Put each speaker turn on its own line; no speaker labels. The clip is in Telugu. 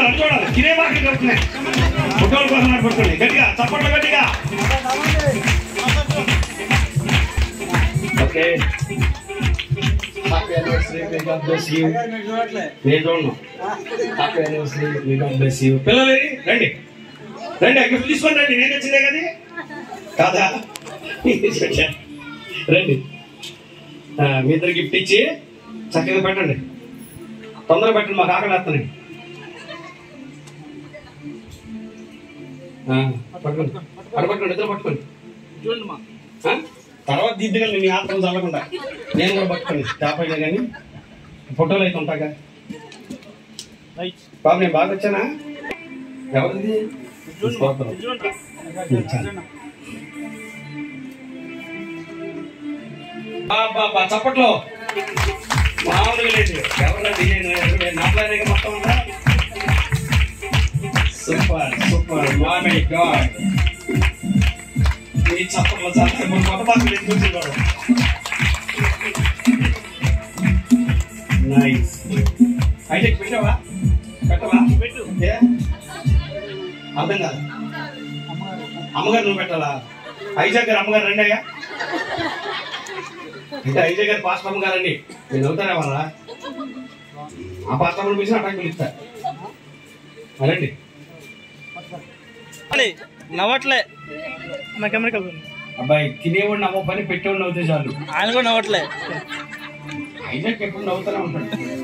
చూడాలి అది చూడాలి తినే బాగా కలుపుతున్నాయి ఫోటోల కోసం నడుపుతుంది గట్టిగా చప్పట్లు గట్టిగా okay happy anniversary may God bless you నేను చూడను happy anniversary may God bless you పిల్లలు రండి రండి ఆ గిఫ్ట్ తీసుకొని రండి నేను తెచ్చిందే కదా కాదా రండి ఆ, మీ ఇద్దరు గిఫ్ట్ ఇచ్చి చక్కగా పెట్టండి తొందరగా పెట్టండి మాకు ఆకలి వేస్తున్నాయి ఆ, పట్టుకోండి అక్కడ పట్టుకోండి ఇద్దరు పట్టుకోండి ఆ? తర్వాత దిద్దుగండి మీ ఆత్రం చల్లకుండా నేను కూడా పట్టుకోండి చేపగా కానీ ఫోటోలు అయితే ఉంటాగా బాబు నేను బాగా వచ్చానా ఎవరిది స్తోత్రం. బా, బా, బా, చప్పట్లో మామూలుగా లేదు ఎవరన్నా డిజైన్ నాట్లాడే మొత్తం ఉందా సూపర్ సూపర్ మై గాడ్ ఈ చప్పట్లో చాలా మన కొత్త పాత్రలు ఎందుకు చూసేవాడు నైస్ అయితే పెట్టావా పెట్టవా పెట్టు ఏ? అర్థం కాదు అమ్మగారు నువ్వు పెట్టాలా ఐజాక్ గారు అమ్మగారు రండి అయ్యా అంటే ఐజాక్ గారు పాస్టర్ అమ్మగారు అండి నేను అవుతారా వాళ్ళ ఆ పాస్టర్ అమ్మని పిలిచి అటాక్ పిలుస్తా రండి
నవ్వట్లే నా కెమెరా కలిపి
అబ్బాయి తినేవాడు నవ్వ పని పెట్టేవాడు నవ్వుతే చాలు
ఆయన కూడా నవ్వట్లే
ఐజాక్ ఎప్పుడు నవ్వుతూనే ఉంటాడు